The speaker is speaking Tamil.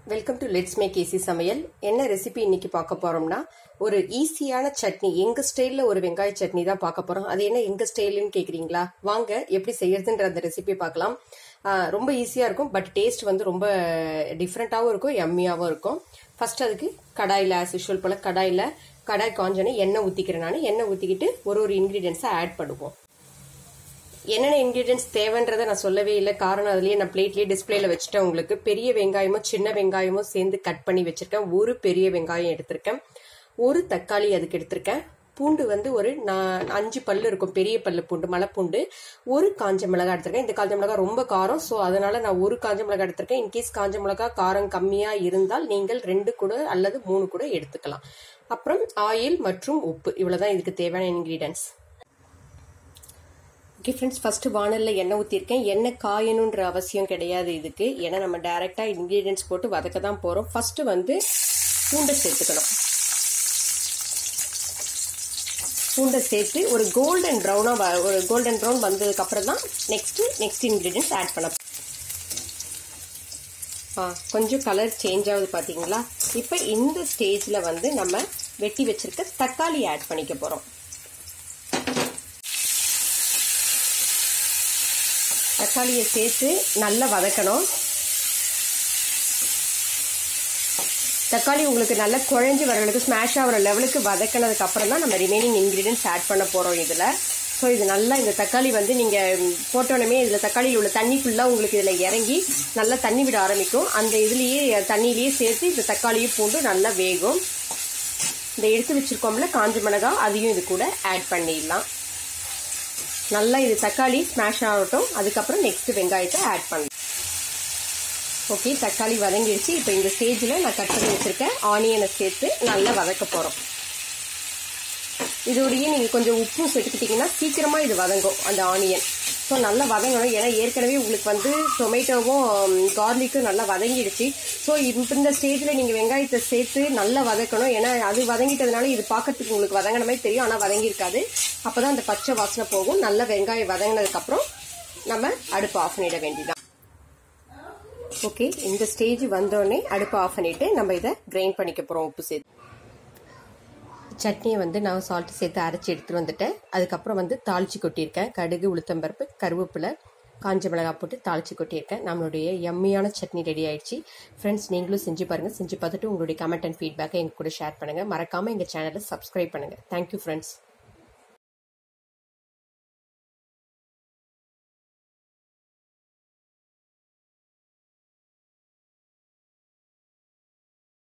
welcome to let's make easy சமையல் என்ன ரெசிபி இன்னைக்கு பார்க்க போறோம்னா ஒரு ஈஸியான சட்னி எங்க ஸ்டைல்ல ஒரு வெங்காய சட்னி தான் பார்க்க போறோம் அது என்ன எங்க ஸ்டைல்னு கேக்குறீங்களா வாங்க எப்படி செய்யறதுன்ற அந்த ரெசிபி பார்க்கலாம் ஆஹ் ரொம்ப ஈஸியா இருக்கும் பட் டேஸ்ட் வந்து ரொம்ப டிஃப்ரெண்டாவும் இருக்கும் எம்மியாவும் இருக்கும் ஃபர்ஸ்ட் அதுக்கு கடாயில ஆஸ் யூஷுவல் போல கடாயில கடாய் காஞ்சோன்னே எண்ணெய் ஊத்திக்கிறேன் நான் எண்ணெய் ஊத்திக்கிட்டு ஒரு ஒரு இன்கிரீடியன்ஸை ஆட் பண்ணுவோம் என்னென்ன இன்கிரீடியன்ஸ் தேவைன்றதை நான் சொல்லவே இல்லை காரணம் அதுலயே நான் பிளேட்லயே டிஸ்பிளேல வச்சுட்டேன் உங்களுக்கு பெரிய வெங்காயமும் சின்ன வெங்காயமும் சேர்ந்து கட் பண்ணி வச்சிருக்கேன் ஒரு பெரிய வெங்காயம் எடுத்திருக்கேன் ஒரு தக்காளி அதுக்கு எடுத்திருக்கேன் பூண்டு வந்து ஒரு நான் அஞ்சு பல்லு இருக்கும் பெரிய பல்லு பூண்டு மலைப்பூண்டு ஒரு காஞ்ச மிளகாய் எடுத்திருக்கேன் இந்த காஞ்ச மிளகாய் ரொம்ப காரம் ஸோ அதனால நான் ஒரு காஞ்ச மிளகாய் எடுத்திருக்கேன் இன்கேஸ் காஞ்ச மிளகாய் காரம் கம்மியா இருந்தால் நீங்கள் ரெண்டு கூட அல்லது மூணு கூட எடுத்துக்கலாம் அப்புறம் ஆயில் மற்றும் உப்பு இவ்வளவுதான் இதுக்கு தேவையான இன்கிரீடியன்ஸ் ஓகே ஃப்ரெண்ட்ஸ் ஃபர்ஸ்ட் வானலில் எண்ணெய் ஊற்றிருக்கேன் எண்ணெய் காயணுன்ற அவசியம் கிடையாது இதுக்கு ஏன்னா நம்ம டைரெக்டாக இன்க்ரீடியன்ஸ் போட்டு வதக்க தான் போகிறோம் ஃபர்ஸ்ட் வந்து பூண்டை சேர்த்துக்கணும் பூண்டை சேர்த்து ஒரு கோல்டன் ப்ரௌனாக ஒரு கோல்டன் ப்ரௌன் வந்ததுக்கு அப்புறம் தான் நெக்ஸ்ட் நெக்ஸ்ட் இன்க்ரீடியன்ஸ் ஆட் பண்ண ஆ கொஞ்சம் கலர் சேஞ்ச் ஆகுது பார்த்தீங்களா இப்போ இந்த ஸ்டேஜில் வந்து நம்ம வெட்டி வச்சிருக்க தக்காளி ஆட் பண்ணிக்க போகிறோம் தக்காளியை சேர்த்து நல்லா வதக்கணும் தக்காளி உங்களுக்கு நல்லா குழஞ்சி வர அளவுக்கு ஸ்மாஷ் ஆகிற லெவலுக்கு வதக்கினதுக்கு அப்புறம் தான் நம்ம ரிமைனிங் இன்க்ரீடியன்ஸ் ஆட் பண்ண போகிறோம் இதில் ஸோ இது நல்லா இந்த தக்காளி வந்து நீங்கள் போட்டோன்னே இதில் தக்காளியில் உள்ள தண்ணி ஃபுல்லாக உங்களுக்கு இதில் இறங்கி நல்லா தண்ணி விட ஆரம்பிக்கும் அந்த இதுலேயே தண்ணியிலேயே சேர்த்து இந்த தக்காளியும் பூண்டு நல்லா வேகும் இந்த எடுத்து வச்சுருக்கோம்ல காஞ்ச மிளகா அதையும் இது கூட ஆட் பண்ணிடலாம் நல்லா இது தக்காளி ஸ்மாஷ் ஆகட்டும் அதுக்கப்புறம் நெக்ஸ்ட் வெங்காயத்தை ஆட் பண்ணலாம் ஓகே தக்காளி வதங்கிடுச்சு இப்போ இந்த ஸ்டேஜில் நான் கட் பண்ணி வச்சுருக்கேன் ஆனியனை சேர்த்து நல்லா வதக்க போகிறோம் இதோடையே நீங்கள் கொஞ்சம் உப்பும் சேர்த்துக்கிட்டிங்கன்னா சீக்கிரமாக இது வதங்கும் அந்த ஆனியன் ஸோ நல்லா வதங்கணும் ஏன்னா ஏற்கனவே உங்களுக்கு வந்து டொமேட்டோவும் கார்லிக்கும் நல்லா வதங்கிடுச்சு ஸோ இந்த ஸ்டேஜில் நீங்கள் வெங்காயத்தை சேர்த்து நல்லா வதக்கணும் ஏன்னா அது வதங்கிட்டதுனால இது பார்க்கறதுக்கு உங்களுக்கு வதங்கின மாதிரி தெரியும் ஆனால் வதங்கியிருக்காது அப்போ தான் அந்த பச்சை வாசனை போகும் நல்லா வெங்காயம் வதங்கினதுக்கப்புறம் நம்ம அடுப்பு ஆஃப் பண்ணிட வேண்டியதான் ஓகே இந்த ஸ்டேஜ் வந்தோடனே அடுப்பு ஆஃப் பண்ணிட்டு நம்ம இதை கிரைண்ட் பண்ணிக்க போகிறோம் உப்பு சேர்த்து சட்னியை வந்து நான் சால்ட் சேர்த்து அரைச்சி எடுத்துகிட்டு வந்துட்டேன் அதுக்கப்புறம் வந்து தாளிச்சு கொட்டியிருக்கேன் கடுகு உளுத்தம்பருப்பு கருவேப்பிலை காஞ்ச மிளகாய் போட்டு தாளிச்சு கொட்டியிருக்கேன் நம்மளுடைய எம்மியான சட்னி ரெடி ஆயிடுச்சு ஃப்ரெண்ட்ஸ் நீங்களும் செஞ்சு பாருங்கள் செஞ்சு பார்த்துட்டு உங்களுடைய கமெண்ட் அண்ட் ஃபீட்பேக்கை எங்க கூட ஷேர் பண்ணுங்கள் மறக்காமல் எங்கள் சேனலை சப்ஸ்கிரைப் பண்ணுங்கள் தேங்க்யூ ஃப்ரெண்ட்ஸ்